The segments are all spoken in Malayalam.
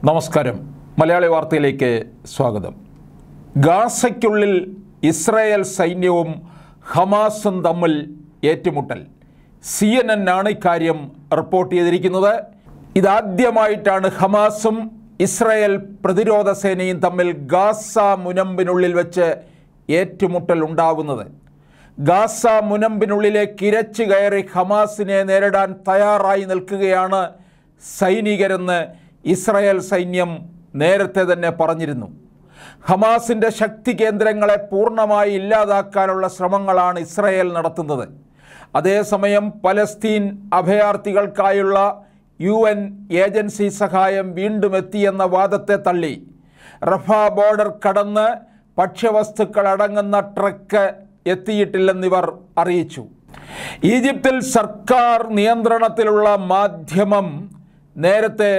നമസ്കാരം മലയാളി വാർത്തയിലേക്ക് സ്വാഗതം ഗാസയ്ക്കുള്ളിൽ ഇസ്രായേൽ സൈന്യവും ഹമാസും തമ്മിൽ ഏറ്റുമുട്ടൽ സി എൻ എൻ ആണ് ഇക്കാര്യം റിപ്പോർട്ട് ചെയ്തിരിക്കുന്നത് ഇതാദ്യമായിട്ടാണ് ഹമാസും ഇസ്രായേൽ പ്രതിരോധ സേനയും തമ്മിൽ ഗാസ മുനമ്പിനുള്ളിൽ വെച്ച് ഏറ്റുമുട്ടൽ ഉണ്ടാവുന്നത് ഗാസ മുനമ്പിനുള്ളിലേക്ക് ഇരച്ചു കയറി ഹമാസിനെ നേരിടാൻ തയ്യാറായി നിൽക്കുകയാണ് സൈനികരെന്ന് ഇസ്രായേൽ സൈന്യം നേരത്തെ തന്നെ പറഞ്ഞിരുന്നു ഹമാസിൻ്റെ ശക്തി കേന്ദ്രങ്ങളെ പൂർണ്ണമായി ഇല്ലാതാക്കാനുള്ള ശ്രമങ്ങളാണ് ഇസ്രായേൽ നടത്തുന്നത് അതേസമയം പലസ്തീൻ അഭയാർത്ഥികൾക്കായുള്ള യു എൻ ഏജൻസി സഹായം വീണ്ടും എത്തിയെന്ന വാദത്തെ തള്ളി റഫ ബോർഡർ കടന്ന് ഭക്ഷ്യവസ്തുക്കൾ അടങ്ങുന്ന ട്രക്ക് എത്തിയിട്ടില്ലെന്നിവർ അറിയിച്ചു ഈജിപ്തിൽ സർക്കാർ നിയന്ത്രണത്തിലുള്ള മാധ്യമം നേരത്തെ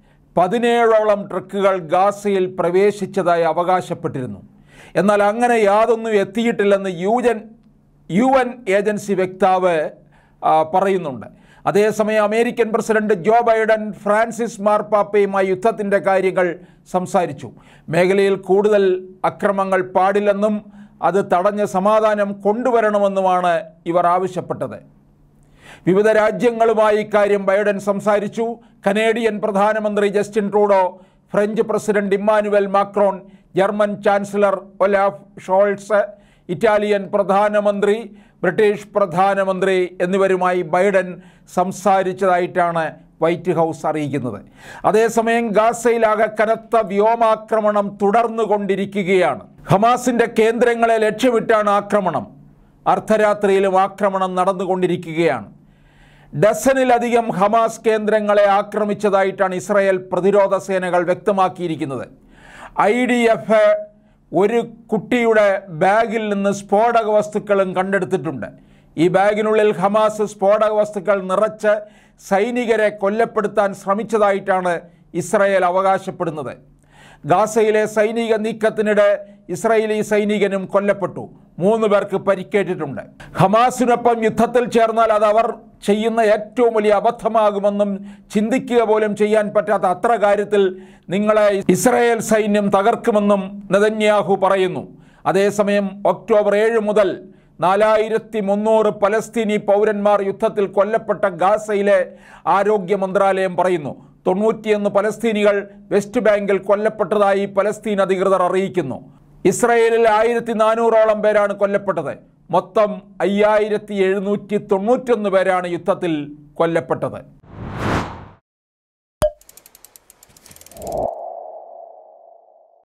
പതിനേഴോളം ട്രക്കുകൾ ഗാസയിൽ പ്രവേശിച്ചതായി അവകാശപ്പെട്ടിരുന്നു എന്നാൽ അങ്ങനെ യാതൊന്നും എത്തിയിട്ടില്ലെന്ന് യുജൻ യു എൻ ഏജൻസി വക്താവ് ആ, പറയുന്നുണ്ട് അതേസമയം American president Joe Biden Francis മാർപ്പാപ്പയുമായി യുദ്ധത്തിൻ്റെ കാര്യങ്ങൾ സംസാരിച്ചു മേഖലയിൽ കൂടുതൽ അക്രമങ്ങൾ പാടില്ലെന്നും അത് തടഞ്ഞ് സമാധാനം കൊണ്ടുവരണമെന്നുമാണ് ഇവർ ആവശ്യപ്പെട്ടത് വിവിധ രാജ്യങ്ങളുമായി ഇക്കാര്യം ബൈഡൻ സംസാരിച്ചു കനേഡിയൻ പ്രധാനമന്ത്രി Justin Trudeau French president Emmanuel Macron German chancellor Olaf Scholz Italian പ്രധാനമന്ത്രി ബ്രിട്ടീഷ് പ്രധാനമന്ത്രി എന്നിവരുമായി ബൈഡൻ സംസാരിച്ചതായിട്ടാണ് വൈറ്റ് ഹൗസ് അറിയിക്കുന്നത് അതേസമയം ഗാസയിലാകെ കനത്ത വ്യോമാക്രമണം തുടർന്നുകൊണ്ടിരിക്കുകയാണ് ഹമാസിൻ്റെ കേന്ദ്രങ്ങളെ ലക്ഷ്യമിട്ടാണ് ആക്രമണം അർദ്ധരാത്രിയിലും ആക്രമണം നടന്നുകൊണ്ടിരിക്കുകയാണ് ഡസനിലധികം ഹമാസ് കേന്ദ്രങ്ങളെ ആക്രമിച്ചതായിട്ടാണ് ഇസ്രായേൽ പ്രതിരോധ സേനകൾ വ്യക്തമാക്കിയിരിക്കുന്നത് ഐ ഡി എഫ് ഒരു കുട്ടിയുടെ ബാഗിൽ നിന്ന് സ്ഫോടക വസ്തുക്കളും കണ്ടെടുത്തിട്ടുണ്ട് ഈ ബാഗിനുള്ളിൽ ഹമാസ് സ്ഫോടക വസ്തുക്കൾ നിറച്ച് സൈനികരെ കൊല്ലപ്പെടുത്താൻ ശ്രമിച്ചതായിട്ടാണ് ഇസ്രായേൽ അവകാശപ്പെടുന്നത് ഗാസയിലെ സൈനിക നീക്കത്തിനിടെ ഇസ്രായേലി സൈനികനും കൊല്ലപ്പെട്ടു മൂന്ന് പേർക്ക് പരിക്കേറ്റിട്ടുണ്ട് ഹമാസിനൊപ്പം യുദ്ധത്തിൽ ചേർന്നാൽ അത് അവർ ചെയ്യുന്ന ഏറ്റവും വലിയ അബദ്ധമാകുമെന്നും ചിന്തിക്കുക പോലും ചെയ്യാൻ പറ്റാത്ത അത്ര കാര്യത്തിൽ നിങ്ങളെ ഇസ്രായേൽ സൈന്യം തകർക്കുമെന്നും നെതന്യാഹു പറയുന്നു അതേസമയം ഒക്ടോബർ ഏഴ് മുതൽ നാലായിരത്തി മുന്നൂറ് പലസ്തീനി പൗരന്മാർ യുദ്ധത്തിൽ കൊല്ലപ്പെട്ട ഗാസയിലെ ആരോഗ്യ മന്ത്രാലയം പറയുന്നു തൊണ്ണൂറ്റിയൊന്ന് പലസ്തീനികൾ വെസ്റ്റ് ബാങ്കിൽ കൊല്ലപ്പെട്ടതായി പലസ്തീൻ അധികൃതർ അറിയിക്കുന്നു ഇസ്രയേലിൽ ആയിരത്തി നാനൂറോളം പേരാണ് കൊല്ലപ്പെട്ടത് മൊത്തം അയ്യായിരത്തി എഴുന്നൂറ്റി തൊണ്ണൂറ്റൊന്ന് പേരാണ് യുദ്ധത്തിൽ കൊല്ലപ്പെട്ടത്